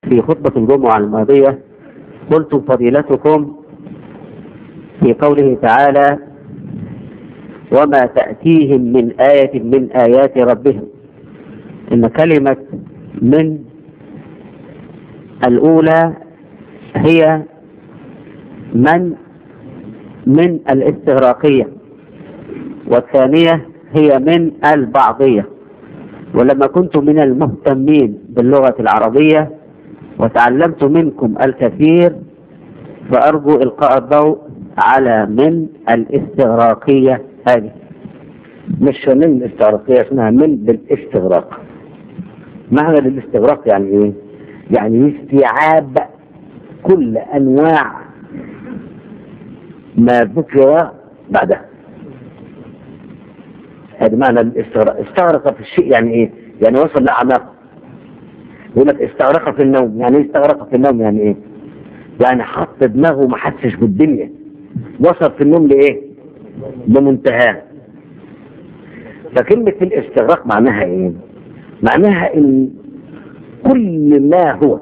في خطبة الجمعة الماضية قلت فضيلتكم في قوله تعالى وما تأتيهم من آية من آيات ربهم إن كلمة من الأولى هي من من الاستغراقية والثانية هي من البعضية ولما كنت من المهتمين باللغة العربية وتعلمت منكم الكثير فأرجو إلقاء الضوء على من الاستغراقية هذه مش من الاستغراقية اسمها من بالاستغراق معنى الاستغراق يعني ايه؟ يعني استيعاب كل انواع ما ذكر بعدها هذا معنى الاستغراق استغرق في الشيء يعني ايه؟ يعني وصل لاعماق يقول لك استغرق في النوم يعني ايه استغرق في النوم يعني ايه؟ يعني حط دماغه ما حسش بالدنيا وصل في النوم لايه؟ لمنتهاه فكلمة الاستغراق معناها ايه؟ معناها ان كل ما هو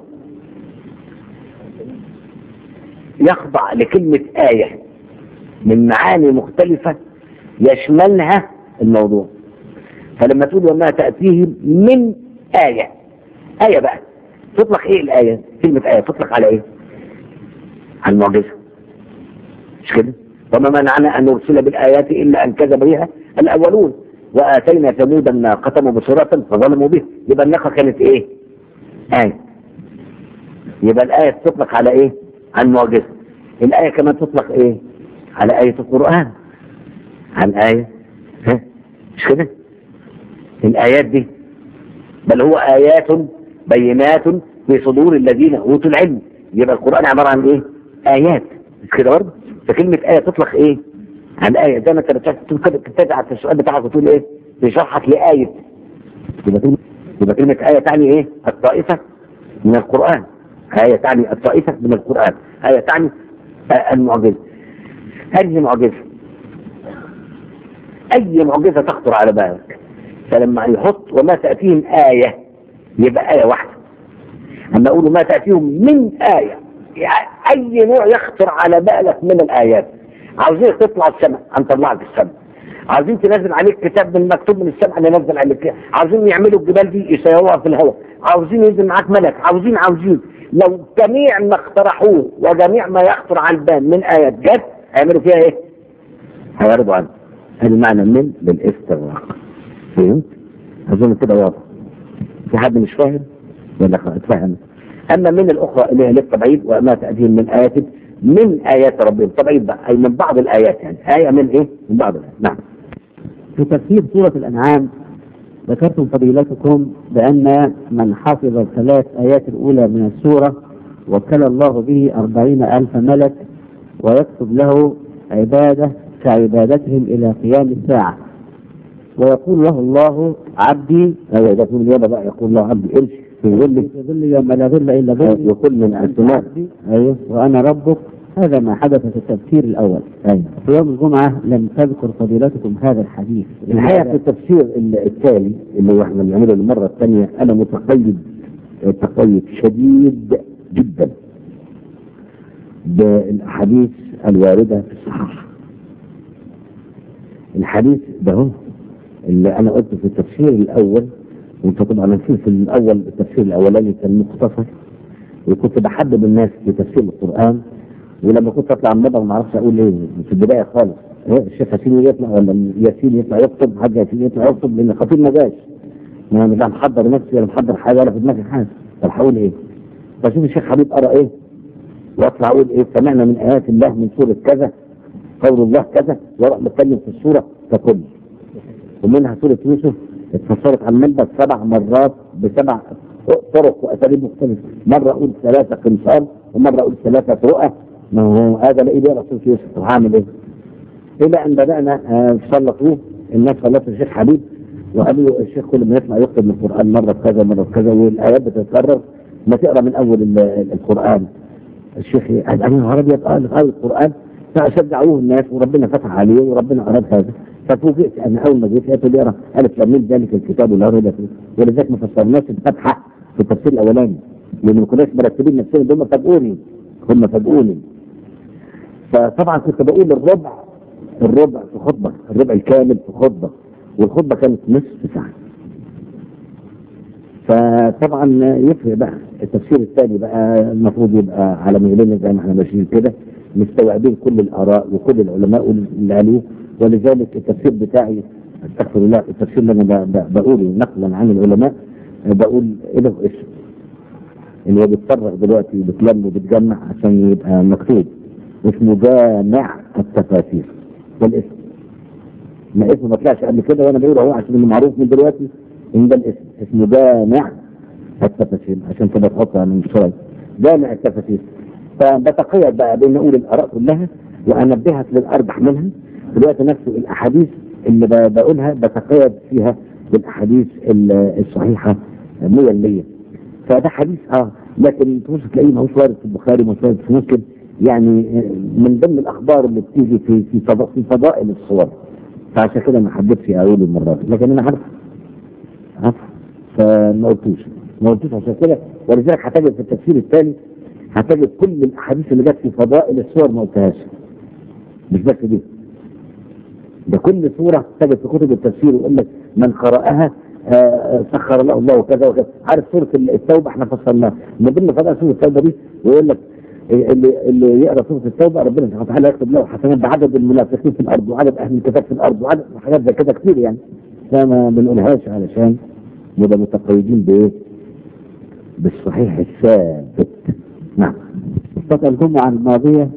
يخضع لكلمة آية من معاني مختلفة يشملها الموضوع فلما تقول وما تأتيهم من آية آية بقى تطلق ايه الآية كلمة آية تطلق على ايه على المعجزة مش كده وما منعنا أن نرسل بالآيات إلا أن كذب بها الأولون وآتينا ثمود الناقة مبصرة فظلموا به يبقى الناقة كانت إيه؟ آية يبقى الآية تطلق على إيه؟ عن معجزة الآية كمان تطلق إيه؟ على آية القرآن عن آية ها؟ مش كده؟ الآيات دي بل هو آيات بينات في صدور الذين أوتوا العلم يبقى القرآن عبارة عن إيه؟ آيات مش كده برضه؟ فكلمة آية تطلق إيه؟ عن آية زي ما أنت بتتابع في السؤال بتاعك وتقول إيه؟ في شرحك لآية يبقى كلمة يبقى كلمة آية تعني إيه؟ الطائفة من القرآن آية تعني الطائفة من القرآن آية تعني آه المعجزة هذه معجزة أي معجزة تخطر على بالك فلما يحط وما تأتيهم آية يبقى آية واحدة أما أقول ما تأتيهم من آية يعني أي نوع يخطر على بالك من الآيات عاوزين تطلع السماء هنطلع لك السماء عاوزين تنزل عليك كتاب من مكتوب من السماء ننزل عليك عاوزين يعملوا الجبال دي يسيروها في الهواء عاوزين ينزل معاك ملك عاوزين عاوزين لو جميع ما اقترحوه وجميع ما يخطر على البال من آيات جت هيعملوا فيها ايه؟ هيعرضوا عنها هذا المعنى من بالاستغراق فهمت؟ أظن كده واضح في حد مش فاهم؟ ولا اتفهم؟ أما من الأخرى اللي هي للتبعيد وما تأتيهم من آيات من آيات ربهم تبعيد بقى أي من بعض الآيات يعني آية من إيه؟ من بعض الآيات نعم في تفسير سورة الأنعام ذكرتم فضيلتكم بأن من حفظ الثلاث آيات الأولى من السورة وكل الله به أربعين ألف ملك ويكتب له عبادة كعبادتهم إلى قيام الساعة ويقول له الله عبدي هذا إذا كل يوم بقى يقول الله عبدي امشي في ظل في ظل يوم لا ظل إلا ظل وكل من السماء أيوه وأنا ربك هذا ما حدث في التفسير الأول أيوه في يوم الجمعة لم تذكر فضيلتكم هذا الحديث الحقيقة في التفسير التالي اللي هو احنا بنعمله المرة الثانية أنا متقيد تقيد شديد جدا بالأحاديث الواردة في الصحاح الحديث ده هو اللي أنا قلته في التفسير الأول وانت طبعا في في الأول التفسير الأولاني كان مختصر وكنت بحبب الناس في تفسير القرآن ولما كنت اطلع من المدرسه ما اعرفش اقول ايه في البدايه خالص إيه الشيخ ياسين يطلع ولا ياسين يطلع يخطب حاجه ياسين يطلع يخطب لان الخطيب ما جاش ما انا لا محضر نفسي ولا محضر حاجه ولا في دماغي حاجه طب هقول ايه؟ بشوف الشيخ حبيب قرا ايه؟ واطلع اقول ايه؟ سمعنا من ايات الله من سوره كذا قول الله كذا واروح بتكلم في السوره ككل ومنها سوره يوسف اتفسرت على المنبر سبع مرات بسبع طرق واساليب مختلفه مره اقول ثلاثه قمصان ومره اقول ثلاثه رؤى ما هو هذا لاقي بقى رسول يوسف طب هعمل ايه؟ الى ان بدانا سلطوه الناس سلطوا الشيخ حبيب وقالوا الشيخ كل ما يطلع يكتب من القران مره كذا مره كذا والايات بتتكرر ما تقرا من اول القران الشيخ قال انا نهار ابيض قال قال القران فشجعوه الناس وربنا فتح عليه وربنا اراد هذا ففوجئت انا اول ما جيت لقيته بيقرا الف لام ذلك الكتاب لا ريب فيه ولذلك ما فسرناش الفتحه في التفسير الاولاني لان ما كناش مرتبين نفسنا دول فاجئوني هم فاجئوني فطبعا كنت بقول الربع الربع في خطبه الربع الكامل في خطبه والخطبه كانت نصف ساعه فطبعا يفرق بقى التفسير الثاني بقى المفروض يبقى على مهلنا زي ما احنا ماشيين كده مستوعبين كل الاراء وكل العلماء اللي قالوه ولذلك التفسير بتاعي استغفر الله التفسير اللي انا ب- ب- بقوله نقلا عن العلماء بقول له اسم اللي هو بيتفرغ دلوقتي بتلم وبتجمع عشان يبقى مكتوب اسمه جامع التفاسير ده الاسم ما اسمه ما طلعش قبل كده وانا بقول اهو عشان انه معروف من دلوقتي ان ده الاسم اسمه جامع التفاسير عشان كده تحطها من شويه جامع التفاسير فبتقيد بقى بين اقول الاراء كلها وانبهك للاربح منها في الوقت نفسه الاحاديث اللي ب- بقولها بتقيد فيها بالاحاديث ال- الصحيحه 100% فده حديث اه لكن تبص تلاقيه ماهوش وارد في البخاري ماهوش وارد في مسلم يعني آه، من ضمن الاخبار اللي بتيجي في في فضاء في فضائل الصور فعشان كده ما حبيتش اقول المره دي لكن انا عارف عارف فما قلتوش ما قلتوش عشان كده ولذلك هتجد في التفسير الثاني هتجد كل الاحاديث اللي جت في فضائل الصور ما قلتهاش مش بس دي ده كل سورة تجد في كتب التفسير يقول لك من قرأها آه، سخر له الله وكذا وكذا عارف سورة التوبة احنا فصلناها من ضمن فضائل سورة التوبة دي ويقول لك إيه اللي اللي يقرا سورة التوبة ربنا سبحانه وتعالى يكتب له حسنات بعدد المنافقين في الأرض وعدد أهل الكتاب في الأرض وعدد حاجات زي كده كتير يعني فما بنقولهاش علشان نبقى متقيدين بإيه؟ بالصحيح الثابت نعم خطبة الجمعة الماضية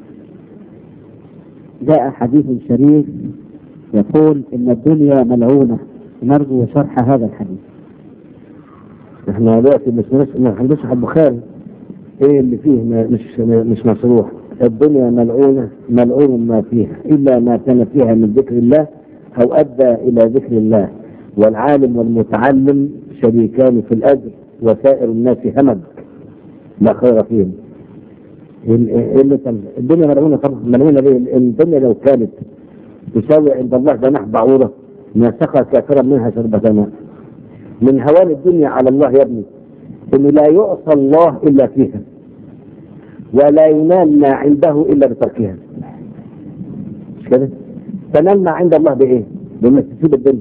جاء حديث شريف يقول إن الدنيا ملعونة نرجو شرح هذا الحديث احنا دلوقتي مش مش ما هنشرح البخاري ايه اللي فيه ما مش مش مشروح الدنيا ملعونة ملعون ما فيها إلا ما كان فيها من ذكر الله أو أدى إلى ذكر الله والعالم والمتعلم شريكان في الأجر وسائر الناس همج لا خير فيهم ال- إيه اللي كان- الدنيا ملعونة طبعا ملعونة ليه؟ الدنيا لو كانت تساوي عند الله جناح بعوضة ما سقى كافرا منها شربة ماء من هوان الدنيا على الله يا ابني انه لا يعصى الله الا فيها ولا ينال ما عنده الا بتركها مش كده؟ تنال ما عند الله بايه؟ بما تسيب الدنيا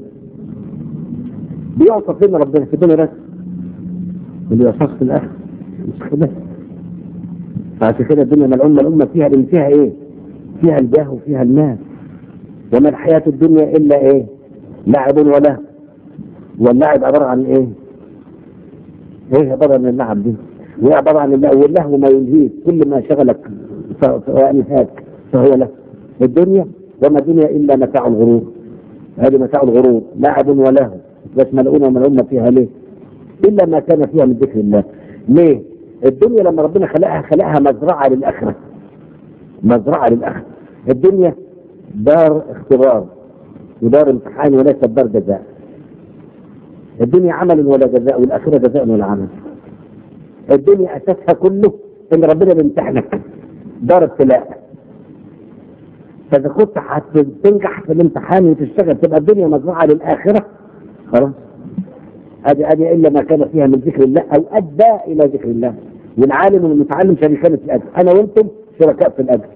بيعصى فين ربنا في الدنيا بس اللي يعصاش في الاخر مش كده؟ فعشان كده الدنيا ملعون ملعون ما فيها لان فيها ايه؟ فيها الجاه وفيها المال وما الحياة الدنيا الا ايه؟ لعب وله واللعب عبارة عن ايه؟ ايه عبارة عن اللعب دي؟ وايه عبارة عن اللهو واللهو ما يلهيك كل ما شغلك ف- ف- وانهاك فهو له الدنيا وما الدنيا الا متاع الغرور هذه متاع الغرور لعب ولهو بس ملعون وملعون ما فيها ليه؟ الا ما كان فيها من ذكر الله ليه؟ الدنيا لما ربنا خلقها خلقها مزرعة للآخرة مزرعة للآخرة الدنيا دار اختبار ودار امتحان وليست دار جزاء الدنيا عمل ولا جزاء والآخرة جزاء ولا عمل الدنيا أساسها كله إن ربنا بيمتحنك دار ابتلاء فإذا كنت هتنجح في الامتحان وتشتغل تبقى الدنيا مزرعة للآخرة خلاص ادي ادي الا ما كان فيها من ذكر الله او ادى الى ذكر الله والعالم والمتعلم شريكان في الاجر انا وانتم شركاء في الاجر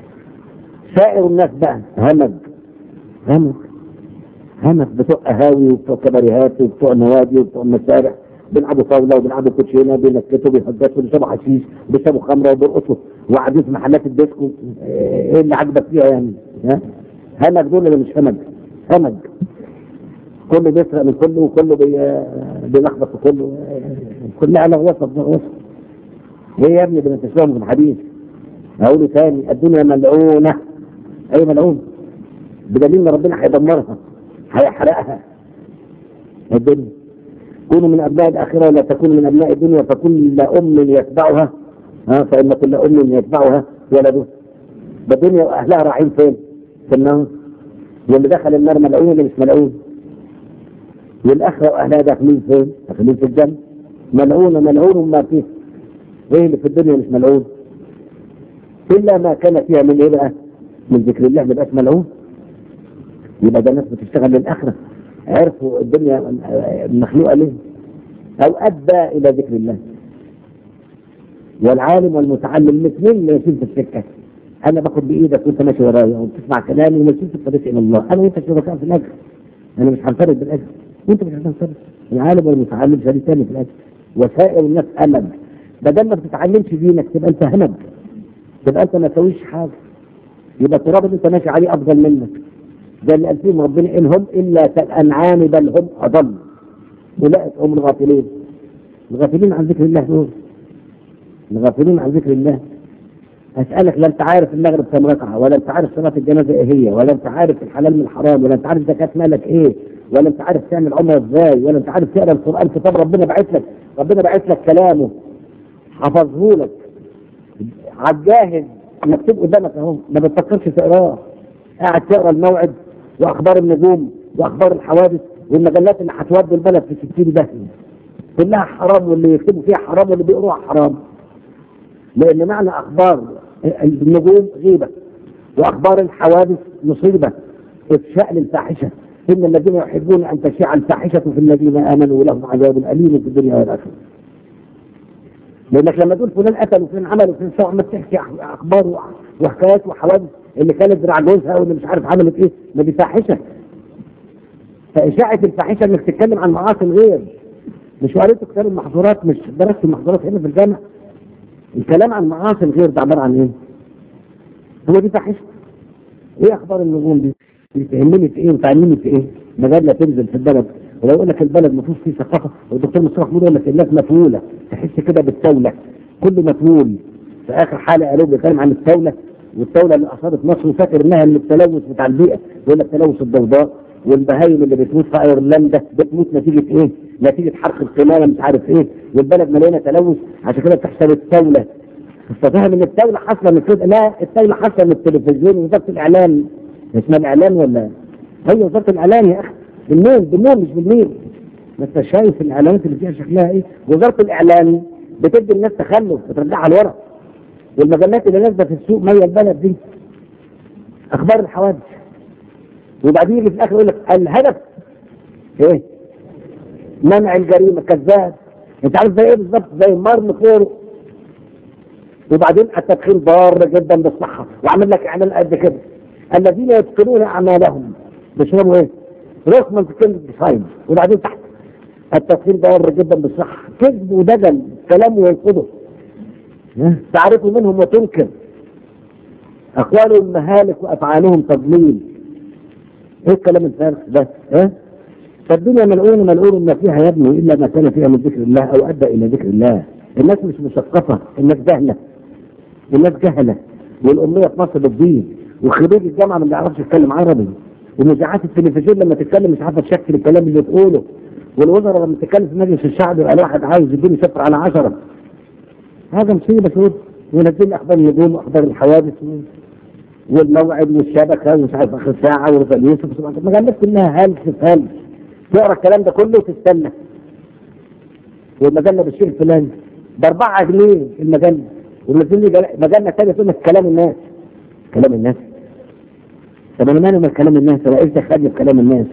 سائر الناس بقى همج همج همج بتوع قهاوي وبتوع كباريهات وبتوع نوادي وبتوع مسارح بيلعبوا طاوله وبيلعبوا كوتشينه بينكتوا بيهجسوا بيشربوا حشيش بيشربوا خمره وبيرقصوا وقاعدين في محلات الديسكو ايه اللي عاجبك فيها يعني ها همج دول ولا مش همج همج كله بيسرق من كله وكله بي... بيلخبط في كله كلها لغوصه لغوصه ايه يا ابني ده انت تشتغل في الحديث اقوله تاني الدنيا ملعونه اي ملعونه بدليل ان ربنا هيدمرها هيحرقها الدنيا كونوا من ابناء الاخره ولا تكونوا من ابناء الدنيا فكل ام يتبعها ها فان كل ام يتبعها ولده ده الدنيا واهلها رايحين فين؟ في النار واللي دخل النار ملعون ولا مش ملعون؟ والاخره واهلها داخلين فين؟ داخلين في الجنه ملعون ملعون ما فيه ايه اللي في الدنيا مش ملعون؟ الا ما كان فيها من ايه بقى؟ من ذكر الله ما يبقاش ملعون يبقى ده ناس بتشتغل للاخره عرفوا الدنيا مخلوقه ليه؟ او ادى الى ذكر الله والعالم والمتعلم الاثنين ماشيين في السكه انا باخد بايدك وانت ماشي ورايا وبتسمع كلامي وماشيين في الطريق الى الله انا وانت شركاء في الاجر انا مش هنفرد بالاجر وانت مش هتنفرد العالم والمتعلم شريكان في الاجر وسائر الناس امل بدل ما بتتعلمش دينك تبقى انت همج تبقى انت ما تسويش حاجه يبقى التراب اللي انت ماشي عليه افضل منك ده اللي قال فيهم ربنا ان هم الا كالانعام بل هم اضل اولئك هم الغافلين الغافلين عن ذكر الله دول الغافلين عن ذكر الله اسالك لا انت عارف المغرب كم ركعه ولا انت عارف صلاه الجنازه ايه هي ولا انت عارف الحلال من الحرام ولا انت عارف زكاه مالك ايه ولا انت عارف تعمل عمره ازاي ولا انت عارف تقرا القران كتاب ربنا باعت لك ربنا باعت لك كلامه حفظه لك عالجاهز مكتوب قدامك اهو ما بتفكرش تقراه قاعد تقرا الموعد واخبار النجوم واخبار الحوادث والمجلات اللي هتودي البلد في 60 داهيه كلها حرام واللي يكتبوا فيها حرام واللي بيقروها حرام لان معنى اخبار النجوم غيبه واخبار الحوادث مصيبه افشاء للفاحشه ان الذين يحبون ان تشيع الفاحشه في الذين امنوا لهم عذاب اليم في الدنيا والاخره لانك لما تقول فلان قتل وفلان عمل وفلان سوى ما بتحكي اخبار وحكايات وحوادث اللي كانت دراع جوزها واللي مش عارف عملت ايه ما دي فاحشه فاشاعه الفاحشه انك تتكلم عن معاصي الغير مش قريت كتاب المحظورات مش درست المحظورات هنا في الجامع الكلام عن معاصي الغير ده عباره عن ايه؟ هو دي فاحشه ايه اخبار النجوم دي؟ بتهمني في ايه وتعلمني في ايه؟ مجله تنزل في البلد ولو يقول لك البلد ما فيهوش فيه ثقافه والدكتور مصطفى محمود يقول لك الناس مفعوله تحس كده بالتوله كله مفعول في اخر حاله قالوا بيتكلم عن التوله والتوله اللي اصابت مصر وفاكر انها من التلوث بتاع البيئه يقول لك تلوث الضوضاء والبهايم اللي بتموت في ايرلندا بتموت نتيجه ايه؟ نتيجه حرق القمامه مش عارف ايه والبلد مليانه تلوث عشان كده بتحصل التوله ففاهم ان التوله حاصله من كده لا التوله حاصله من التلفزيون وزاره الاعلام اسمها الاعلام ولا هي وزاره الاعلام يا اخي بالنون بالنون مش بالميم ما انت شايف الاعلانات اللي فيها شكلها ايه وزاره الاعلام بتدي الناس تخلف بترجعها لورا والمجلات اللي نازله في السوق ماليه البلد دي اخبار الحوادث وبعدين يجي في الاخر يقول لك الهدف ايه منع الجريمه كذاب انت عارف زي ايه بالظبط زي مرم خيره وبعدين التدخين ضار جدا بالصحه وعامل لك اعلان قد كده الذين يتقنون اعمالهم بيشربوا ايه؟ رسما في كلمه ديفاين وبعدين تحت التدخين ضار جدا بالصحه كذب ودجل كلام ينقضه تعرف منهم وتنكر اقوالهم مهالك وافعالهم تضليل ايه الكلام الفارغ ده؟ ايه؟ فالدنيا ملعونة ملعونة ما فيها يا ابني إلا ما كان فيها من ذكر الله أو أدى إلى ذكر الله الناس مش مثقفة الناس جهلة الناس جهلة والأمية في مصر بالدين وخريج الجامعة ما بيعرفش يتكلم عربي ومذيعات التلفزيون لما تتكلم مش عارفة تشكل الكلام اللي تقوله والوزراء لما تتكلم في مجلس الشعب يبقى الواحد عاوز يديني صفر على عشرة هذا مصيبة سود وينزل أخبار النجوم وأخبار الحوادث والموعد والشبكة ومش عارف آخر ساعة ورفع يوسف مجلات كلها هلس في هلس تقرا الكلام ده كله وتستنى والمجله بالشيء الفلاني ب 4 جنيه المجله ونزل لي مجله ثانيه تقول لك كلام الناس كلام الناس طب انا مالي من كلام الناس انا ايش دخلني في كلام الناس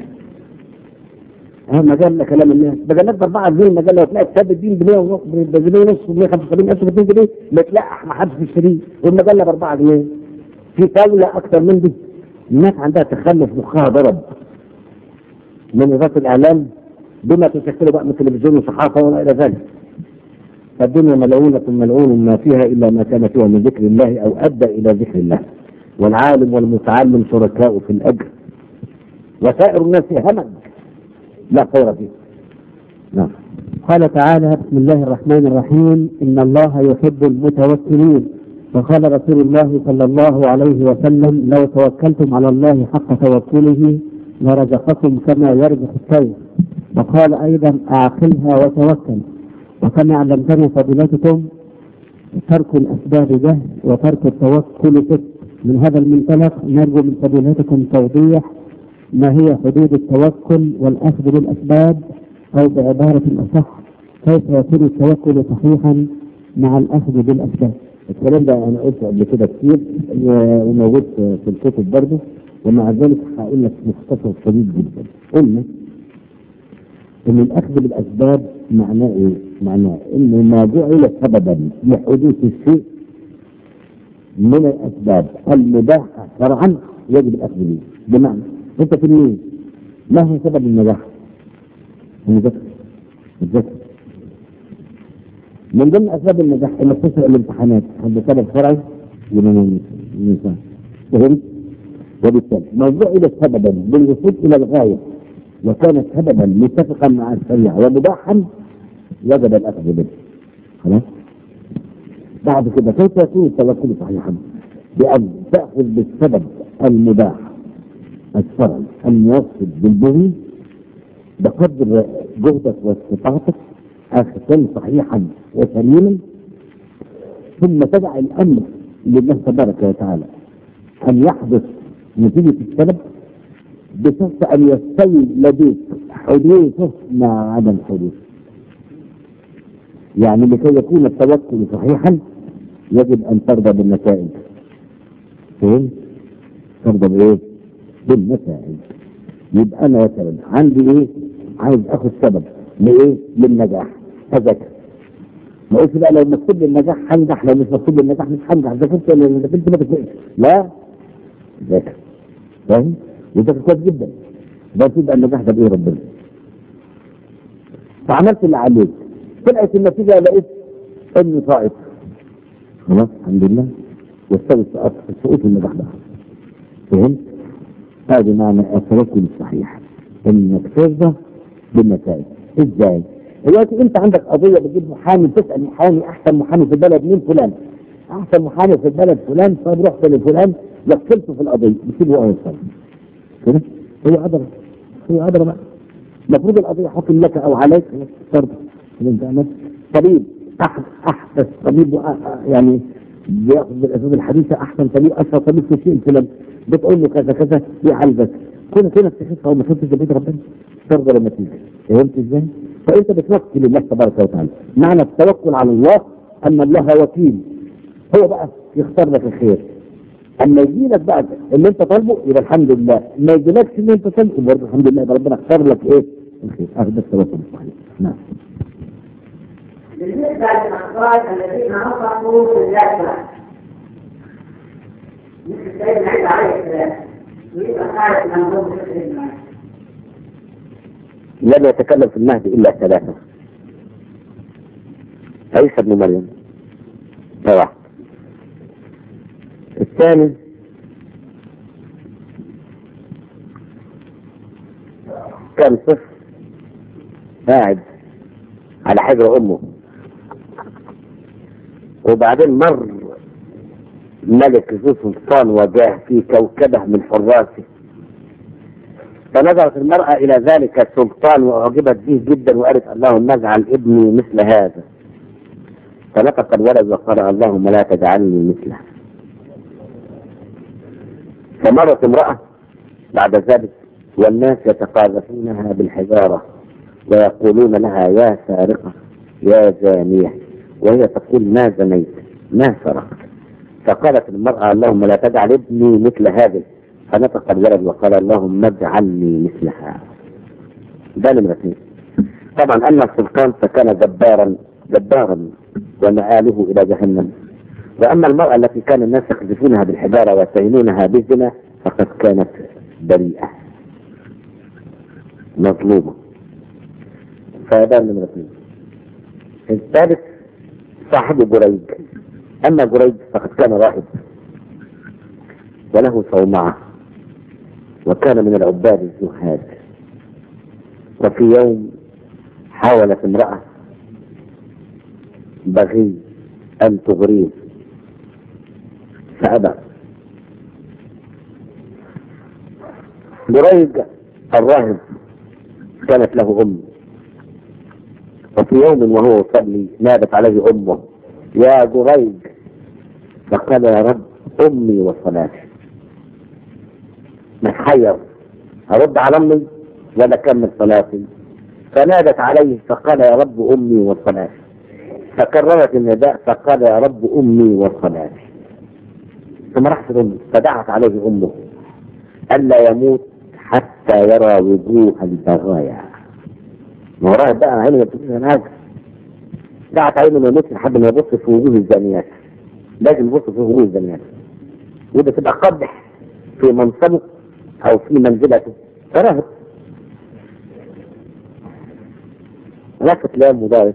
اه مجله كلام الناس مجلات ب 4 جنيه المجله وتلاقي كتاب الدين ب 100 ونص ب 100 ونص ب 175 الف ب 2 جنيه متلقح ما حدش بيشتريه والمجله ب 4 جنيه في دوله اكتر من دي الناس عندها تخلف مخها ضرب من وزاره الاعلام بما تشكله بقى من التلفزيون والصحافه وما الى ذلك. فالدنيا ملعونة ملعون ما فيها الا ما كان فيها من ذكر الله او ادى الى ذكر الله. والعالم والمتعلم شركاء في الاجر. وسائر الناس همج لا خير فيه. نعم. قال تعالى بسم الله الرحمن الرحيم إن الله يحب المتوكلين وقال رسول الله صلى الله عليه وسلم لو توكلتم على الله حق توكله لرزقكم كما يرزق الطير وقال ايضا اعقلها وتوكل وكما علمتنا فضيلتكم ترك الاسباب جهل وترك التوكل فت من هذا المنطلق نرجو من فضيلتكم توضيح ما هي حدود التوكل والاخذ بالاسباب او بعباره اصح كيف يكون التوكل صحيحا مع الاخذ بالاسباب الكلام ده انا قلته قبل كده كتير وموجود في الكتب برضه ومع ذلك هقول لك مختصر شديد جدا قلنا ان الاخذ بالاسباب معناه ايه؟ معناه انه ما جعل سببا لحدوث الشيء من الاسباب المباحه شرعا يجب الاخذ به بمعنى انت في المين ما هو سبب النجاح؟ المذاكره الذكر من ضمن اسباب النجاح انك تسرق الامتحانات هذا سبب شرعي يبقى من الانسان فهمت؟ وبالتالي موضوع الى سببا بالوصول الى الغايه وكان سببا متفقا مع الشريعه ومباحا وجب الاخذ به خلاص؟ بعد كده كيف يكون التوكل صحيحا؟ بأن تأخذ بالسبب المباح الشرعي الموصل بالبغي بقدر جهدك واستطاعتك أخذا صحيحا وسليما ثم تدع الأمر لله تبارك وتعالى أن يحدث نتيجة السبب بشرط أن يستوي لديك حدوثه مع عدم حدوثه يعني لكي يكون التوكل صحيحا يجب ان ترضى بالنتائج فهمت؟ ترضى بايه؟ بالنتائج يبقى انا مثلا عندي ايه؟ عايز اخد سبب لايه؟ للنجاح اذاكر ما قلتش بقى لو مكتوب لي النجاح هنجح لو مش مكتوب لي النجاح مش هنجح ذاكرت ولا ذاكرت ما تفرقش لا ذاكر فاهم؟ وذاكر كويس جدا بس يبقى النجاح ده بايه ربنا فعملت اللي عليك طلعت النتيجه لقيت اني ساقط خلاص الحمد لله واستوى السقوط السقوط النجاح بقى فهمت؟ هذا معنى التوكل الصحيح انك ترضى بالنتائج ازاي؟ دلوقتي انت عندك قضيه بتجيب محامي تسال محامي احسن محامي في البلد مين فلان؟ احسن محامي في البلد فلان طب رحت لفلان وكلته في القضيه بتسيبه هو يتصرف كده؟ هو ادرى هو ادرى بقى المفروض القضيه حكم لك او عليك ترضى انت عملت طبيب أح- احدث طبيب وأ- يعني بياخذ بالاسباب الحديثه احسن طبيب اشهر طبيب في الشيء الفلاني بتقول له كذا كذا يعالجك كل كده تحس او ما خدتش بيت ربنا ترضى لما تيجي فهمت ازاي؟ فانت بتوكل الله تبارك وتعالى معنى التوكل على الله ان الله وكيل هو بقى يختار لك الخير اما يجي لك بقى اللي انت طالبه يبقى الحمد لله ما يجيلكش اللي انت طالبه برضه الحمد لله يبقى ربنا اختار لك ايه الخير هذا ده التوكل الصحيح نعم بالنسبة للأخراج الذين نصحوا في اللجنة مثل سيدنا عيسى عليه السلام ويبقى خالد منظوم فكر الناس لم يتكلم في المهد إلا ثلاثة عيسى بن مريم ده واحد الثاني كان طفل قاعد على حجر أمه وبعدين مر ملك ذو سلطان وجاه في كوكبه من حراسه فنظرت المرأة إلى ذلك السلطان وأعجبت به جدا وقالت اللهم اجعل ابني مثل هذا فنطق الولد وقال اللهم لا تجعلني مثله فمرت امرأة بعد ذلك والناس يتقاذفونها بالحجارة ويقولون لها يا سارقة يا زانية وهي تقول ما زنيت ما سرقت فقالت المرأة اللهم لا تجعل ابني مثل هذه فنطق الولد وقال اللهم اجعلني مثلها ده نمرة اثنين طبعا أما السلطان فكان جبارا جبارا ومآله إلى جهنم وأما المرأة التي كان الناس يقذفونها بالحجارة ويتهمونها بالزنا فقد كانت بريئة مظلومة فهذا نمرة اثنين الثالث صاحب جريج أما جريج فقد كان راهب وله صومعة وكان من العباد الزهاد وفي يوم حاولت امرأة بغي أن تغريه فأبى جريج الراهب كانت له أم وفي يوم وهو يصلي نادت عليه أمه يا جريج فقال يا رب أمي وصلاتي متحير هرد على أمي ولا أكمل صلاتي فنادت عليه فقال يا رب أمي وصلاتي فكررت النداء فقال يا رب أمي وصلاتي ثم راحت أمه فدعت عليه أمه ألا يموت حتى يرى وجوه البغايا ما وراه بقى عينه ما بتشوفش حاجة دعت عينه ما يموت لحد ما يبص في وجوه الزانيات لازم يبص في وجوه الزانيات وده تبقى قدح في منصبه او في منزلته فراهب لفت لام مدارس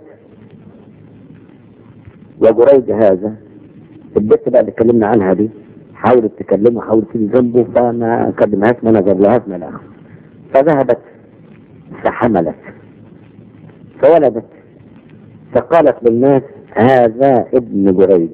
وجريج هذا البت بقى اللي اتكلمنا عنها دي حاولت تكلمه حاولت تيجي جنبه فما كلمهاش ما نظرلهاش من الاخر فذهبت فحملت فولدت فقالت للناس هذا ابن جريج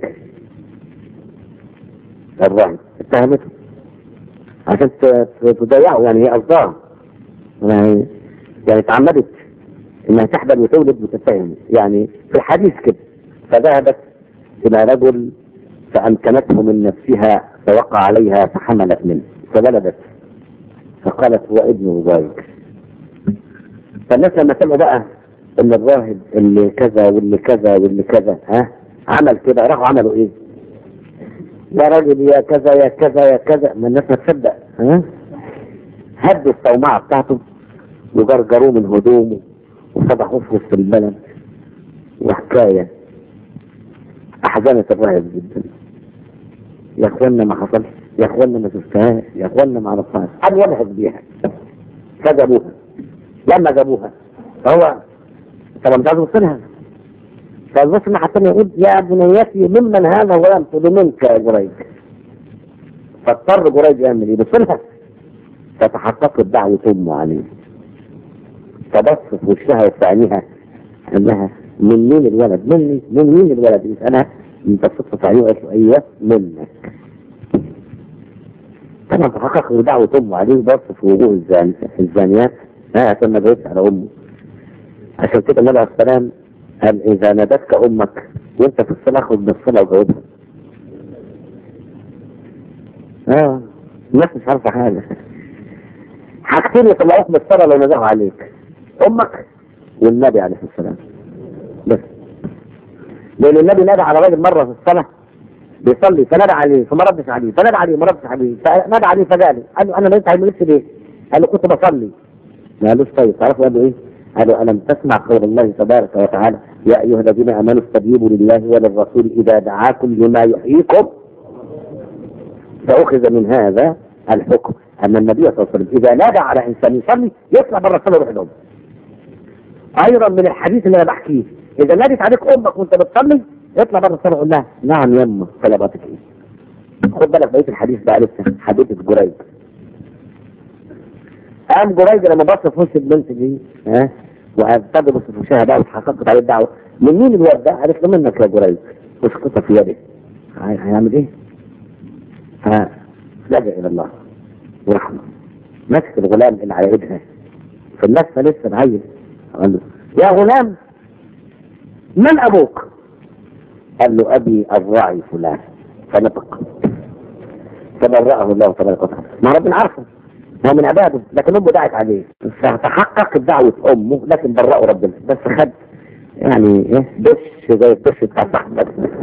الراهب اتهمته عشان ت- ت- تضيعه يعني هي قصدها يعني يعني تعمدت انها تحبل وتولد وتتهم يعني في الحديث كده فذهبت الى رجل فامكنته من نفسها فوقع عليها فحملت منه فولدت فقالت هو ابن جريج فالناس لما سمعوا بقى ان الراهب اللي كذا واللي كذا واللي كذا ها عمل كده راحوا عملوا ايه؟ يا راجل يا كذا يا كذا يا كذا ما الناس ما تصدق ها هدوا الصومعه بتاعته وجرجروه من هدومه وفضحوه في وسط البلد وحكايه احزنت الراهب جدا يا اخوانا ما حصلش يا اخوانا ما شفتهاش يا اخوانا ما عرفتهاش قام يبهج بيها فجابوها لما جابوها فهو طبعا مش عايز يبص لها فالبص الناحية الثانية يقول يا بنيتي ممن هذا وينفض منك يا جريج فاضطر جريج يعمل ايه؟ يبص لها فتحققت دعوة امه عليه فبص في وشها وفي عينيها قال لها من مين الولد؟ مني من مين الولد؟ يسألها انت بصت في عينيه وقالت له ايوه منك طبعا تحقق دعوة امه عليه بص في وجوه الزان... الزانيات ها ثم جاوبت على امه عشان كده النبي عليه السلام قال اذا نادتك امك وانت في الصلاه خد بالصلاه وجاوبها اه الناس مش عارفه حاجه حاجتين يطلعوك بالصلاه لو نادوا عليك امك والنبي عليه الصلاه والسلام بس لان النبي نادى على راجل مره في الصلاه بيصلي فنادى عليه فما ردش عليه فنادى عليه ما ردش عليه فنادى عليه فجالي قال له انا ناديت عليه ما جبتش ليه؟ قال له كنت بصلي ما قالوش طيب تعرفوا قال له ايه؟ قالوا ألم تسمع قول الله تبارك وتعالى يا أيها الذين آمنوا استجيبوا لله وللرسول إذا دعاكم لما يحييكم فأخذ من هذا الحكم أن النبي صلى الله عليه وسلم إذا نادى على إنسان يصلي يطلع بره الصلاة ويروح الأم أيضا من الحديث اللي أنا بحكيه إذا نادت عليك أمك وأنت بتصلي اطلع بره الصلاة وقول لها نعم يما طلباتك إيه خد بالك بقية الحديث بقى لسه حديثة جريج قام جريج لما بص في وش البنت دي ها وابتدى بص في وشها بقى واتحققت عليه الدعوه من مين الواد ده؟ قالت له منك يا جريج وسقطت في يده هي- هيعمل ايه؟ فلجأ الى الله ورحمه مسك الغلام اللي على ايدها في اللفه لسه معين قال له يا غلام من ابوك؟ قال له ابي الراعي فلان فنطق فبرأه الله تبارك وتعالى ما ربنا عارفه هو من عباده لكن امه دعت عليه فتحقق دعوة امه لكن برأه ربنا بس خد يعني ايه دش زي الدش بتاع صاحبك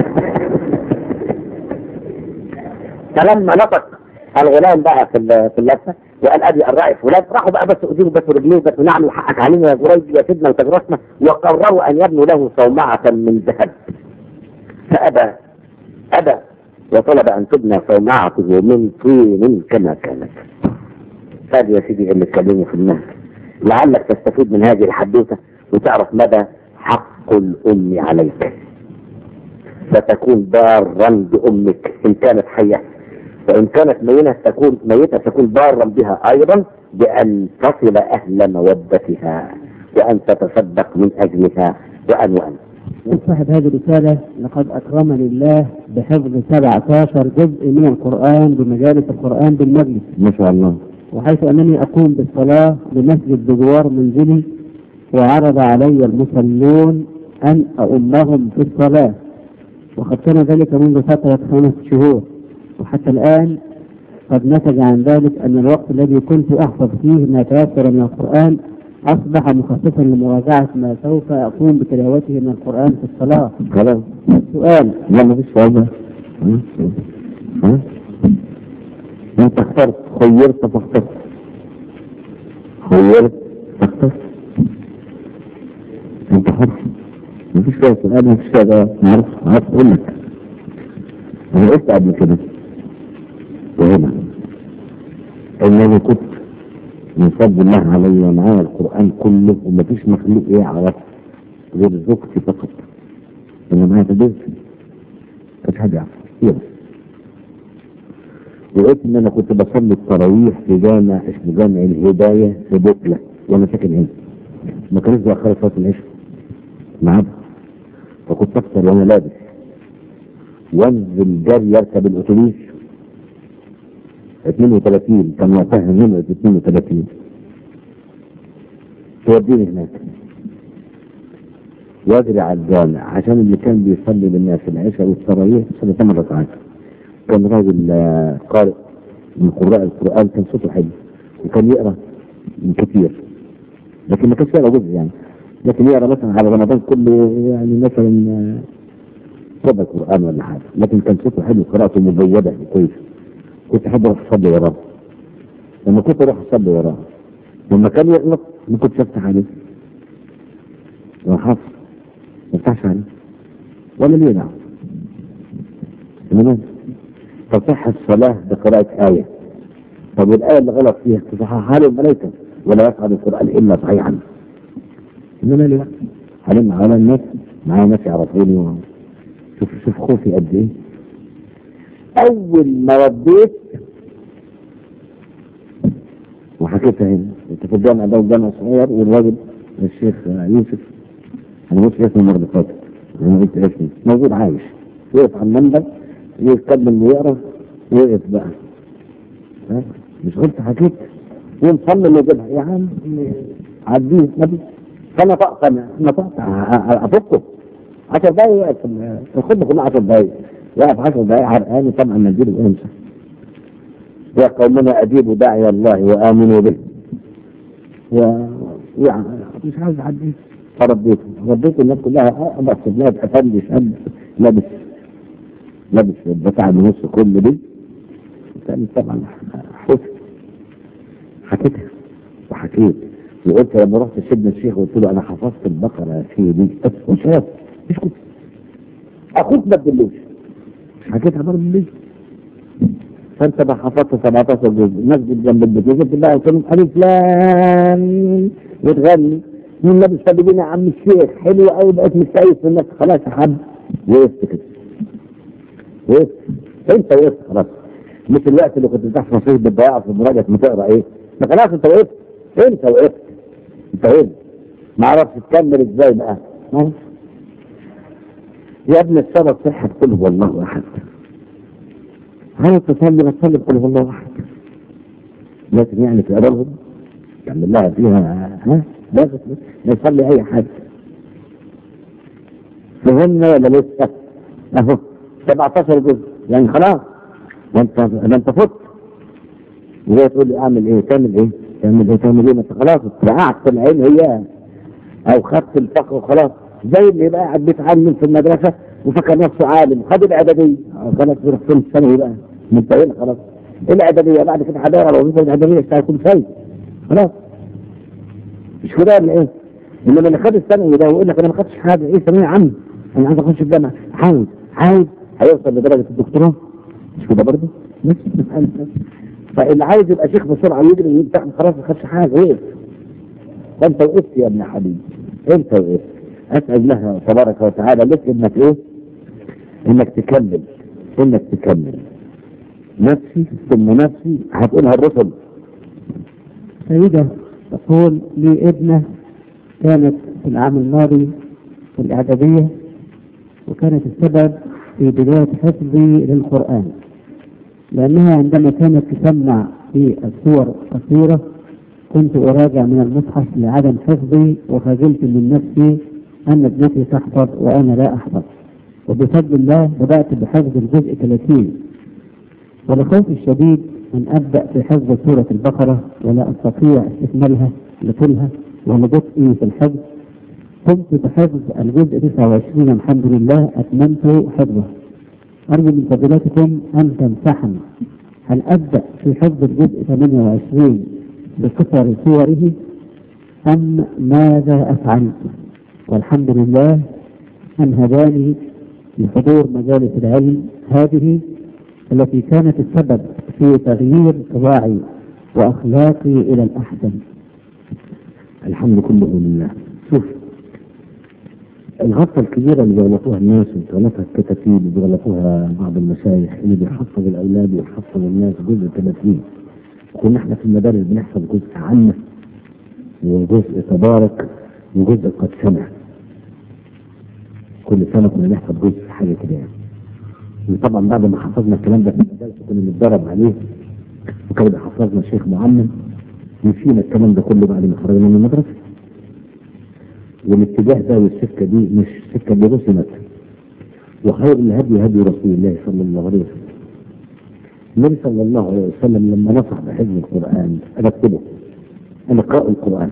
فلما نطق الغلام بقى في ال- في اللفه وقال ابي الراعي فلان راحوا بقى بس ايديه بس رجليه بس نعمل حقك علينا يا جريج يا سيدنا وتجرسنا وقرروا ان يبنوا له صومعه من ذهب فابى ابى وطلب ان تبنى صومعته من طين كما كانت هذه يا سيدي اللي اتكلموا في النهج لعلك تستفيد من هذه الحدوته وتعرف مدى حق الام عليك فتكون بارا بامك ان كانت حيه وان كانت ميته تكون ميته تكون بارا بها ايضا بان تصل اهل مودتها وان تتصدق من اجلها وان وان صاحب هذه الرسالة لقد أكرمني الله بحفظ 17 جزء من القرآن بمجالس القرآن بالمجلس ما شاء الله وحيث أنني أقوم بالصلاة بمسجد بجوار منزلي وعرض علي المصلون أن أؤمهم في الصلاة وقد كان ذلك منذ فترة خمس شهور وحتى الآن قد نتج عن ذلك أن الوقت الذي كنت أحفظ فيه ما تيسر من القرآن أصبح مخصصا لمراجعة ما سوف أقوم بتلاوته من القرآن في الصلاة خلاص سؤال لا ما فيش صعوبة ها؟ ها؟ انت اخترت خيرت فاخترت خيرت فاخترت انت حر مفيش فيها سؤال مفيش فيها ده عارف عارف اقول لك انا قلت قبل كده وهنا ان انا كنت من فضل الله علي معايا القران كله ومفيش مخلوق يعرف غير زوجتي فقط اللي معايا في البيت مفيش حد يعرف هي بس وقلت ان انا كنت بصلي التراويح في جامع اسمه جامع الهدايه في بوكله وانا ساكن هنا ما كانش بأخر صلاه العشاء معاك فكنت افطر وانا لابس وانزل جري اركب الاتوبيس 32 كان وقتها نمرة 32 توديني هناك واجري على الجامع عشان اللي كان بيصلي بالناس العشاء والتراويح صلى ثمان ركعات كان راجل آه، قارئ من قراء القرآن كان صوته حلو وكان يقرا كتير لكن ما كانش يقرا جزء يعني لكن يقرا مثلا على رمضان كله يعني مثلا آه، ربع قرآن ولا حاجة لكن كان صوته حلو قراءته مبيدة كويس كنت أحب أروح أصلي وراه لما كنت أروح أصلي وراه لما كان يغلط ما كنتش أفتح عليه وحافظ ما افتحش عليه ولا ليه دعوة تمام تصح الصلاة بقراءة آية طب والآية اللي غلط فيها تصححها له الملائكة ولا يفعل القرآن إلا صحيحا إنما ليه بقى؟ علم على الناس معايا ناس يعرفوني و- شوف شوف خوفي قد إيه أول ما رديت وحكيتها هنا كنت في الجامع ده الجامع صغير والراجل الشيخ يوسف انا قلت اسمه المره اللي فاتت انا قلت اسمه موجود عايش وقف على المنبر يتكلم ويقرا وقف بقى ها؟ مش قلت حكيت ومصمم يجيبها يا عم عديه نبي فانا طقت انا نطقت افكه 10 دقايق وقف في الخطبه كلها 10 دقايق وقف 10 دقايق عرقان طبعا منديل وامسح يا قومنا أجيبوا داعي الله وآمنوا به و... يعني مش عايز أعدي فرديته رديت الناس كلها بس بلاد أفندي شاب لابس لابس بتاع النص كل دي كان طبعا حفظ حكيتها وحكيت وقلت لما رحت سيدنا الشيخ قلت له انا حفظت البقره يا سيدي مش هات اسكت اخوك ما تدلوش حكيتها برضه ليه فانت بقى حفظت 17 جزء مسجد جنب البيت وجبت بقى قلت لهم الف لام وتغني مين لابس فاضلين يا عم الشيخ حلو قوي بقيت مستعيد في الناس خلاص يا حب وقفت كده وقفت انت وقفت خلاص مش الوقت اللي كنت بتحفظ فيه بالضياع في مراجعه ما تقرا ايه ما خلاص انت وقفت انت وقفت انت وقفت ما اعرفش تكمل ازاي بقى ها؟ يا ابن السبب صحة قل هو الله احد هل تصلي بتصلي بقول هو الله احد لكن يعني تقرا لهم تعمل لها فيها ها بس يصلي اي حد فهمنا ولا لسه اهو 17 جزء يعني خلاص ده انت ده انت فت وهي تقول لي اعمل ايه تعمل ايه تعمل ايه تعمل ايه ما انت خلاص اترقعت في العين هي او خدت الفقر وخلاص زي اللي بقى قاعد بيتعلم في المدرسه وفكر نفسه عالم خد الاعداديه آه، خلاص يروح فين الثانوي بقى منتهين خلاص ايه الاعداديه بعد كده هدور على وظيفه الاعداديه اشتغل كل شيء خلاص مش كده ولا ايه؟ انما اللي خد الثانوي ده ويقول لك انا ما خدتش حاجه ايه ثانويه عامه انا عايز اخش الجامعه عاوز عاوز هيوصل لدرجه الدكتوراه مش كده برضه؟ نفس المساله فاللي عايز يبقى شيخ بسرعه ويجري ويمتحن خلاص ما خدش حاجه وقف فانت وقفت يا ابن حبيبي انت وقفت اسال الله تبارك وتعالى لك انك ايه؟ انك تكمل انك تكمل نفسي ثم نفسي هتقولها الرسل سيدة تقول لي ابنة كانت في العام الماضي في الإعدادية وكانت السبب في بداية حفظي للقرآن لأنها عندما كانت تسمع في السور قصيرة كنت أراجع من المصحف لعدم حفظي وخجلت من نفسي أن ابنتي تحفظ وأنا لا أحفظ وبفضل الله بدأت بحفظ الجزء 30 ولخوفي الشديد أن أبدأ في حفظ سورة البقرة ولا أستطيع استكمالها لطولها ولبطئي في الحفظ قمت بحفظ الجزء 29 الحمد لله أتممت حفظه أرجو من فضيلتكم أن تنصحني هل أبدأ في حفظ الجزء 28 بقصر سوره أم ماذا أفعل والحمد لله أن هداني لحضور مجالس العلم هذه التي كانت السبب في تغيير طباعي وأخلاقي إلى الأحسن الحمد كله لله شوف الغلطة الكبيرة اللي بيغلطوها الناس وبيغلطوها الكتاتيب وبيغلطوها بعض المشايخ اللي بيحفظ الأولاد ويحفظ الناس جزء 30 كنا احنا في المدارس بنحفظ جزء عامة وجزء تبارك وجزء قد سمع كل سنة كنا نحفظ جزء حاجة كده يعني وطبعا بعد ما حفظنا الكلام ده في المدارس كنا بنتدرب عليه وكان بيحفظنا شيخ معلم نسينا الكلام ده كله بعد ما خرجنا من المدرسة والاتجاه ده والسكة دي مش سكة دي رسمت وخير الهدي هدي رسول الله صلى الله عليه وسلم النبي صلى الله عليه وسلم لما نصح بحفظ القرآن أنا أكتبه أنا أقرأ القرآن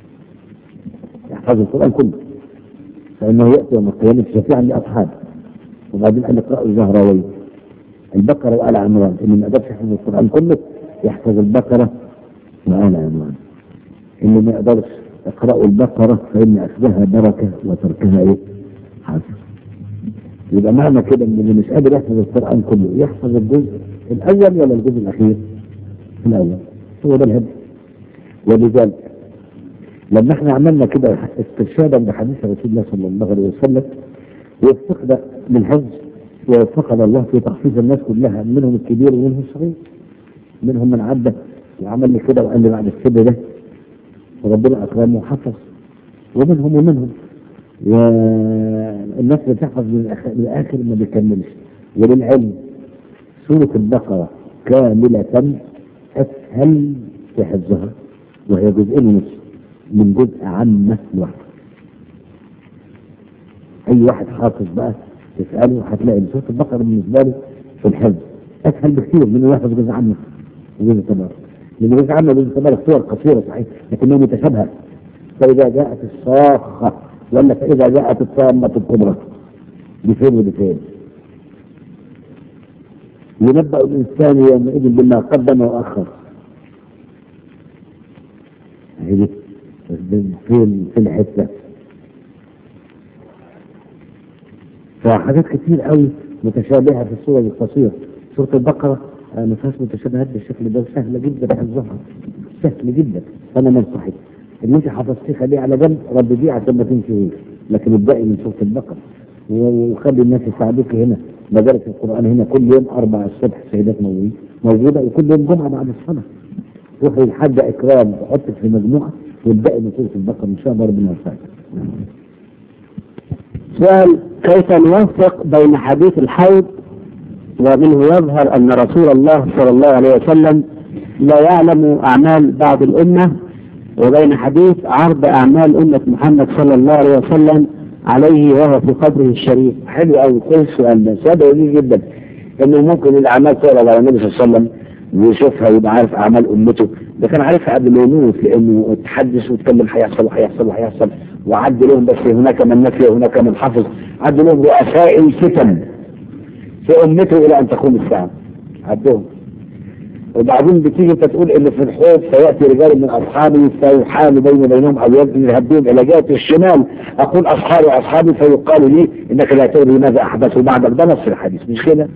يحفظ القرآن كله فإنه يأتي يوم القيامة شفيعا لأصحابه وبعدين أنا أقرأ الزهراوي البقرة وآل عمران اللي ما قدرش يحفظ القرآن كله يحفظ البقرة وآل عمران اللي ما يقدرش اقرأوا البقرة فإن أخذها بركة وتركها إيه؟ حسن يبقى معنى كده إن اللي مش قادر يحفظ القرآن كله يحفظ الجزء الأول ولا الجزء الأخير؟ الأول هو ده الهدف ولذلك لما احنا عملنا كده استرشادا بحديث رسول الله صلى الله عليه وسلم وفقنا للحفظ ووفقنا الله في تحفيظ الناس كلها منهم الكبير ومنهم الصغير منهم من عدى وعمل لي كده وقال لي بعد السن ده وربنا اكرمه وحفظ ومنهم ومنهم والناس بتحفظ للاخر ما بيكملش وللعلم سورة البقرة كاملة أسهل في حفظها وهي جزئين ونص من جزء عامة لوحده أي واحد حافظ بقى تسأله هتلاقي سورة البقرة بالنسبة له في الحفظ أسهل بكثير من إنه يحفظ جزء عامة وجزء تبارك لأن جزء عامة وجزء تبارك صور قصيرة صحيح لكنها متشابهة فإذا جاءت الصاخة ولا فإذا جاءت الطامة الكبرى دي فين ودي فين ينبأ الإنسان يومئذ بما قدم وأخر هي فين في الحتة فحاجات كتير قوي متشابهة في الصور القصيرة سورة البقرة آه، ما فيهاش متشابهات بالشكل ده سهلة جدا حفظها سهل جدا فأنا منصحك إن أنت حفظتيه خليه على جنب ردديه عشان ما تنسيهوش لكن ابدأي من سورة البقرة و- وخلي الناس يساعدوك هنا مدارس القرآن هنا كل يوم أربع الصبح السيدات موجودين موجودة وكل يوم جمعة بعد الصلاة روحي لحد إكرام تحطك في مجموعة وابدأي من سورة البقرة إن شاء الله ربنا يوفقك سؤال كيف نوفق بين حديث الحوض ومنه يظهر أن رسول الله صلى الله عليه وسلم لا يعلم أعمال بعض الأمة وبين حديث عرض أعمال أمة محمد صلى الله عليه وسلم عليه وهو في قبره الشريف حلو قوي كويس السؤال ده سؤال جميل جدا انه ممكن الاعمال تعرض على النبي صلى الله عليه وسلم ويشوفها ويبقى عارف اعمال امته ده كان عارفها قبل ما يموت لانه اتحدث واتكلم هيحصل وهيحصل وهيحصل وعد لهم بس هناك من نفي وهناك من حفظ عد لهم رؤساء الفتن في امته الى ان تقوم الساعه عدهم وبعدين بتيجي انت تقول ان في الحوض سياتي رجال من اصحابي فيحال بين بينهم او يذهب بهم الى جهه الشمال اقول اصحابي اصحابي فيقال لي انك لا تدري ماذا احدث بعدك ده نص الحديث مش كده؟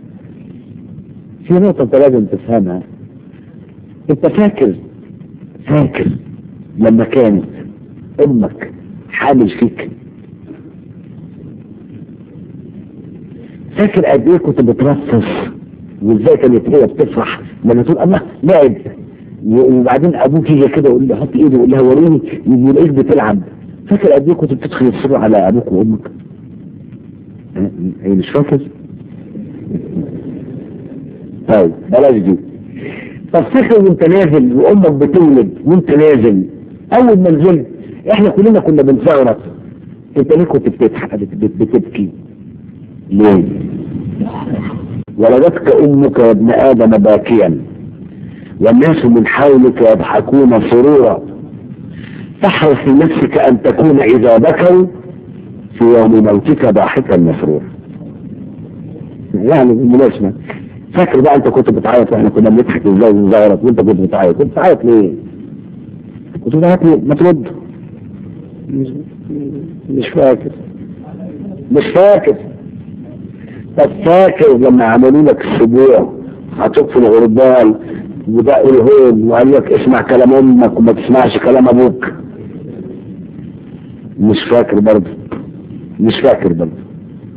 في نقطة انت لازم تفهمها انت فاكر فاكر لما كانت امك حامل فيك فاكر قد ايه كنت بترصص وازاي كانت هي بتفرح لما تقول الله لعب وبعدين ابوك يجي كده يقول لي حط ايده يقول لها وريني يلاقيك بتلعب فاكر قد ايه كنت بتدخل السرور على ابوك وامك؟ ها؟ هي مش فاكر؟ طيب بلاش دي طب فاكر وانت نازل وامك بتولد وانت نازل اول ما نزلت احنا كلنا كنا بنزغرط انت ليه كنت بتضحك بت- بت- بتبكي ليه ولدتك امك يا ابن ادم باكيا والناس من حولك يضحكون سرورا فاحرص لنفسك ان تكون اذا بكوا في يوم موتك ضاحكا مسرورا يعني بالمناسبة فاكر بقى انت كنت بتعيط واحنا كنا بنضحك ازاي ونزغرط وانت كنت بتعيط كنت بتعيط ليه؟ كنت بتعيط ليه؟ ما ترد مش, مش فاكر مش فاكر طب فاكر لما عملوا لك السبوع حطوك في الغربال ودقوا الهون وقال لك اسمع كلام امك وما تسمعش كلام ابوك مش فاكر برضه مش فاكر برضه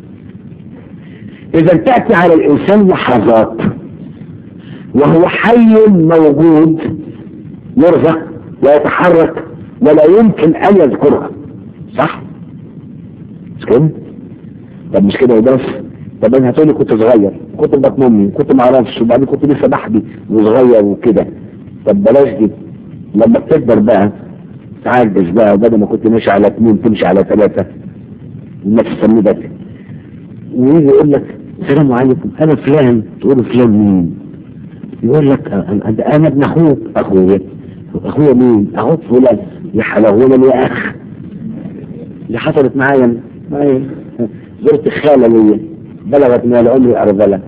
اذا تأتي على الانسان لحظات وهو حي موجود يرزق ويتحرك ولا يمكن ان يذكرها صح مش كده طب مش كده وبس طب انا هتقولي كنت صغير كنت في بطن امي كنت ما اعرفش وبعدين كنت لسه بحبي وصغير وكده طب بلاش دي لما بتكبر بقى تعجز بقى وبدل ما كنت ماشي على اثنين تمشي على ثلاثه وما تسميه ده ويجي يقول لك السلام عليكم انا فلان تقول فلان مين يقول لك انا أنا ابن اخوك اخويا اخويا مين اخوك فلان يا حلاوه يا اخ اللي حصلت معايا معايا زرت الخالة ليا بلغت من العمر أرذلة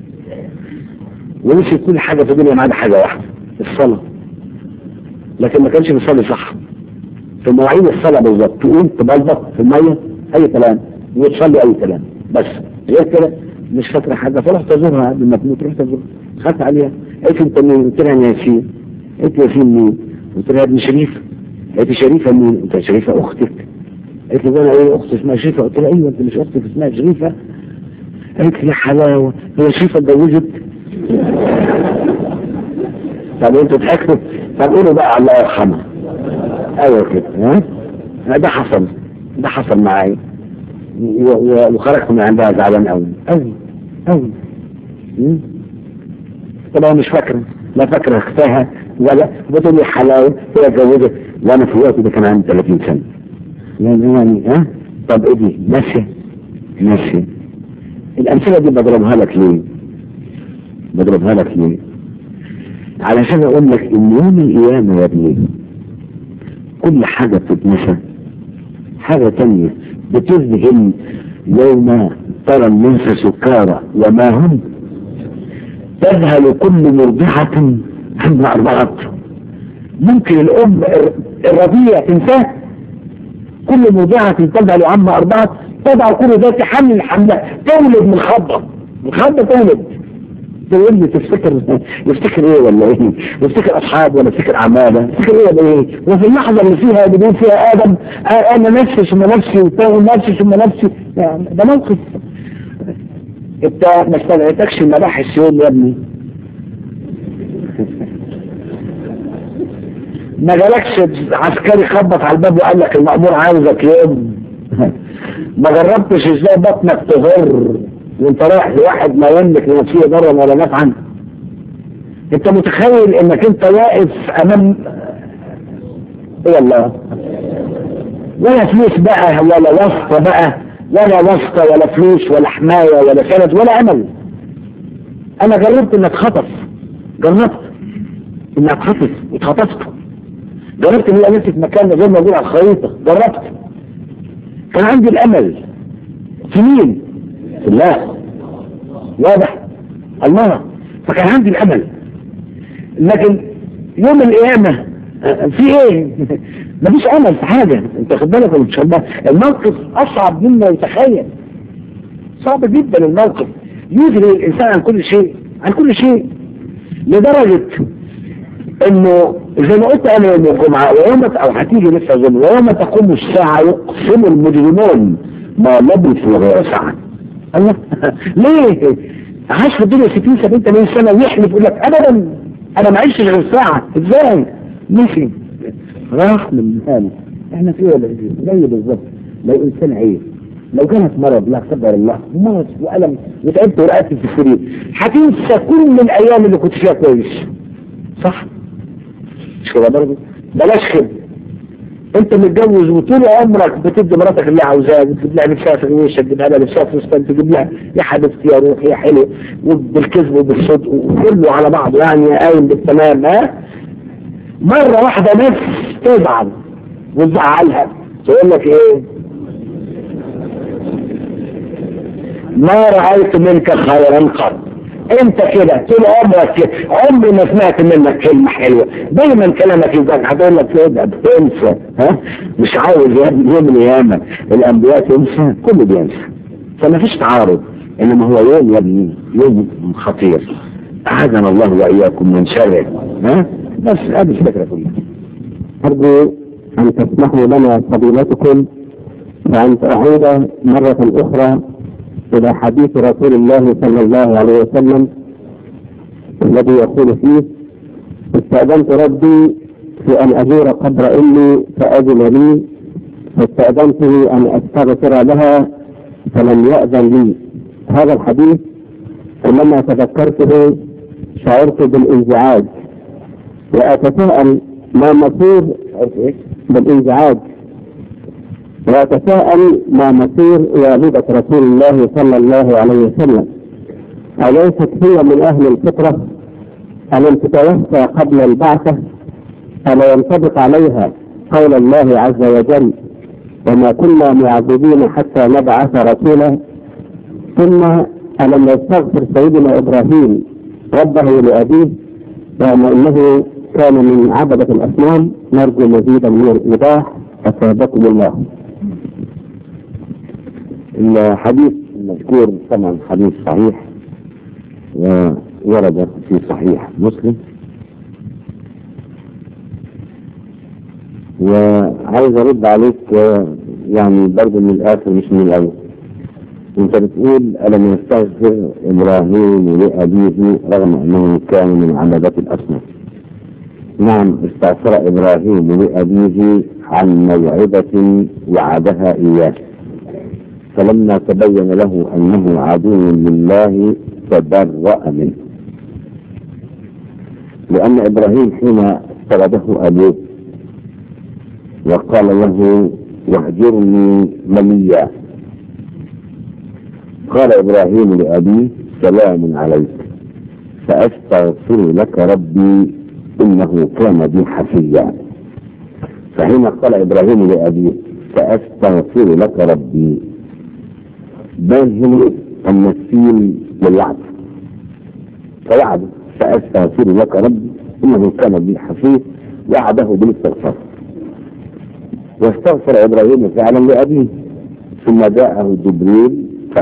ونسيت كل حاجة في الدنيا ما عدا حاجة واحدة الصلاة لكن ما كانش بيصلي صح في مواعيد الصلاة بالظبط تقوم تبلبط في المية أي كلام وتصلي أي كلام بس غير كده مش فاكرة حاجة فرحت أزورها قبل ما تموت رحت أزورها خدت عليها قلت أنت مين؟ قلت لها أنا ياسين قلت ياسين مين؟ قلت لها ابن شريف قلت شريفة مين؟ قلت لها شريفة أختك قالت لي انا ايه اختي اسمها شريفه قلت لها ايوه انت مش اختك اسمها شريفه قالت لي حلاوه هي شريفه اتجوزت طب انتوا ضحكتوا طب قولوا بقى الله يرحمها ايوه كده ها ده حصل ده حصل معايا و- و- وخرجت من عندها زعلان قوي قوي قوي طبعا مش فاكره لا فاكره اختها ولا بتقول لي حلاوه هي اتجوزت وانا في الوقت ده كان عندي 30 سنه يعني يعني ها طب ايه دي ماشية ماشية الأمثلة دي بضربها لك ليه بضربها لك ليه علشان أقول لك إن يوم القيامة يا ابني كل حاجة بتتنسى حاجة تانية بتذهل يوم ترى الناس سكارى وما هم تذهل كل مرضعة عما أرضعت ممكن الأم الرضيع تنساه كل مرضعة تذهل عما أرضعت تضع كل ذات حمل حملة تولد من خضة من خضة تولد تقول لي تفتكر يفتكر ايه ولا ايه يفتكر اصحاب ولا يفتكر اعماله يفتكر ايه ولا ايه وفي اللحظه اللي فيها اللي بيقول فيها ادم آه انا نفسي ثم نفسي وتاني نفسي ثم نفسي يعني ده موقف انت ما استدعيتكش المباحث يوم يا ابني ما جالكش عسكري خبط على الباب وقال لك المأمور عاوزك يوم ما جربتش ازاي بطنك تغر وانت رايح لواحد ما يملك لنفسه ضرا ولا نفعا انت متخيل انك انت واقف امام ايه الله ولا فلوس بقى ولا واسطة بقى ولا واسطة ولا فلوس ولا حماية ولا سند ولا امل انا جربت اني اتخطف جربت اني اتخطف واتخطفت جربت اني انسى في مكان غير موجود على الخريطة جربت كان عندي الامل في مين في الله واضح الله فكان عندي الامل لكن يوم القيامة في ايه مفيش امل في حاجة انت خد بالك ولا مش خد بالك الموقف اصعب مما يتخيل صعب جدا الموقف يغني الانسان عن كل شيء عن كل شيء لدرجة انه زي ما قلت انا يوم الجمعة ويوم او هتيجي لسه اظن ويوم تقوم الساعة يقسم المجرمون ما لبثوا غير ساعة الله ليه؟ عاش في الدنيا 60 70 80 سنة ويحلف يقول لك ابدا انا ما عشتش غير ساعة ازاي؟ مشي راح من مكانه احنا في ولا ايه؟ زي بالظبط لو انسان عيب لو كانت مرض لا قدر الله مرض والم وتعبت ورقدت في السرير هتنسى كل الايام اللي كنت فيها كويس صح؟ مش كده برضه؟ بلاش كده انت متجوز وطول عمرك بتدي مراتك اللي عاوزاه بتجيب لها نفسها في غويشك تجيب لها نفسها في فستان تجيب لها يا حبيبتي يا روحي يا حلو وبالكذب وبالصدق وكله على بعضه يعني قايم بالتمام ها مرة واحدة نفس تزعل وتزعلها تقول لك ايه ما رأيت منك خيرا قط انت كده طول عمرك كده عمري ما سمعت منك كلمة حلوة دايما كلامك يبقى هتقول لك كده بتنسى ها مش عاوز يا ابني يوم القيامة الانبياء تنسى كله بينسى فما فيش تعارض انما هو يوم يا ابني يوم خطير اعاذنا الله واياكم من شره ها بس هذه الفكرة كلها أرجو أن تسمحوا لنا فضيلتكم وأن أعود مرة أخرى إلى حديث رسول الله صلى الله عليه وسلم الذي يقول فيه استأذنت ربي في أن أزور قبر أمي فأذن لي فاستأذنته أن أستغفر لها فلم يأذن لي هذا الحديث لما تذكرته شعرت بالانزعاج وأتساءل ما مصير بالانزعاج وأتساءل ما مصير والدة رسول الله صلى الله عليه وسلم أليست هي من أهل الفطرة ألم تتوفى قبل البعثة ألا ينطبق عليها قول الله عز وجل وما كنا معذبين حتى نبعث رسولا ثم ألم يستغفر سيدنا إبراهيم ربه لأبيه رغم أنه كان من عبدة الأصنام نرجو مزيدا من الإيضاح أثابكم الله الحديث المذكور طبعا حديث صحيح وورد في صحيح مسلم وعايز ارد عليك آه، يعني برضه من الاخر مش من الاول انت بتقول الم يستغفر ابراهيم لابيه رغم انه كان من عبدة الاصنام نعم استغفر ابراهيم لابيه عن موعظة وعدها اياه فلما تبين له انه عدو لله تبرأ منه لان ابراهيم حين طلبه ابوه وقال له واهجرني مليا قال ابراهيم لابيه سلام عليك ساستغفر لك ربي انه كان بي حفيا فحين قال ابراهيم لابيه ساستغفر لك ربي بان هنا النسيل للوعد فوعد ساستغفر لك ربي انه كان بي حفيظ وعده بالاستغفار واستغفر ابراهيم فعلا لابيه ثم جاءه جبريل